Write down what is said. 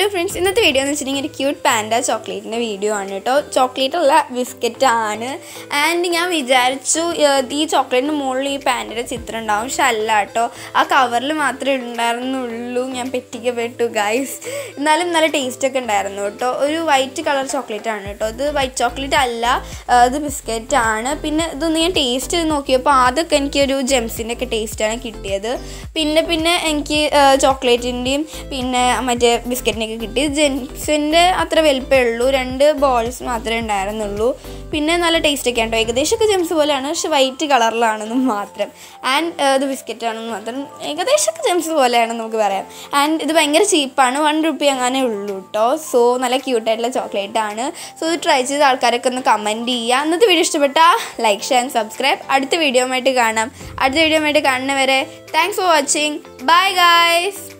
friends ഇന്നത്തെ video എന്ന് വെച്ചിട്ടുണ്ടെങ്കിൽ ഒരു ക്യൂട്ട് പാൻഡ ചോക്ലേറ്റിൻ്റെ വീഡിയോ ആണ് കേട്ടോ ചോക്ലേറ്റ് ഉള്ള ബിസ്ക്കറ്റ് ആണ് ആൻഡ് ഞാൻ വിചാരിച്ചു ഏർ, ഈ ചോക്ലേറ്റിന് മുകളിൽ ഈ പാൻഡയുടെ ചിത്രം ഉണ്ടാവും പക്ഷെ അല്ല കേട്ടോ ആ കവറിൽ മാത്രമേ ഉണ്ടായിരുന്നുള്ളൂ ഞാൻ പെറ്റിക്കപ്പെട്ടു ഗൈസ് എന്നാലും നല്ല ടേസ്റ്റ് ഒക്കെ ഉണ്ടായിരുന്നു കേട്ടോ ഒരു വൈറ്റ് കളർ ചോക്ലേറ്റ് ആണ് കേട്ടോ ഇത് വൈറ്റ് ചോക്ലേറ്റ് അല്ല ഏർ, ഇത് ബിസ്ക്കറ്റ് ആണ് പിന്നെ ഇതൊന്ന് ഞാൻ ടേസ്റ്റ് ചെയ്ത് നോക്കിയപ്പോൾ ആദ്യമൊക്കെ എനിക്കൊരു ജെംസിൻ്റെ ഒക്കെ ടേസ്റ്റാണ് കിട്ടിയത് പിന്നെ പിന്നെ എനിക്ക് ചോക്ലേറ്റിൻ്റെയും പിന്നെ മറ്റേ ബിസ്ക്കറ്റിൻ്റെയൊക്കെ കിട്ടി ജെംസിൻ്റെ അത്ര വലിപ്പമേ ഉള്ളൂ രണ്ട് ബോൾസ് മാത്രമേ ഉണ്ടായിരുന്നുള്ളൂ പിന്നെ നല്ല ടേസ്റ്റ് ഒക്കെ ഉണ്ടോ ഏകദേശമൊക്കെ ജെംസ് പോലെയാണ് പക്ഷെ വൈറ്റ് കളറിലാണെന്ന് മാത്രം ആൻഡ് ഇത് ബിസ്ക്കറ്റ് ആണെന്ന് മാത്രം ഏകദേശമൊക്കെ ജെംസ് പോലെയാണെന്ന് നമുക്ക് പറയാം ആൻഡ് ഇത് ഭയങ്കര ചീപ്പാണ് വൺ റുപ്പി അങ്ങനെ ഉള്ളൂ കേട്ടോ സോ നല്ല ക്യൂട്ടായിട്ടുള്ള ചോക്ലേറ്റ് ആണ് സോ ഇത് ട്രൈ ചെയ്ത ആൾക്കാരൊക്കെ ഒന്ന് കമൻറ്റ് ചെയ്യുക ഇന്നത്തെ വീഡിയോ ഇഷ്ടപ്പെട്ടാൽ ലൈക്ക് ഷെയർ ആൻഡ് സബ്സ്ക്രൈബ് അടുത്ത വീഡിയോ ആയിട്ട് കാണാം അടുത്ത വീഡിയോ ആയിട്ട് കാണുന്നവരെ thanks for watching bye guys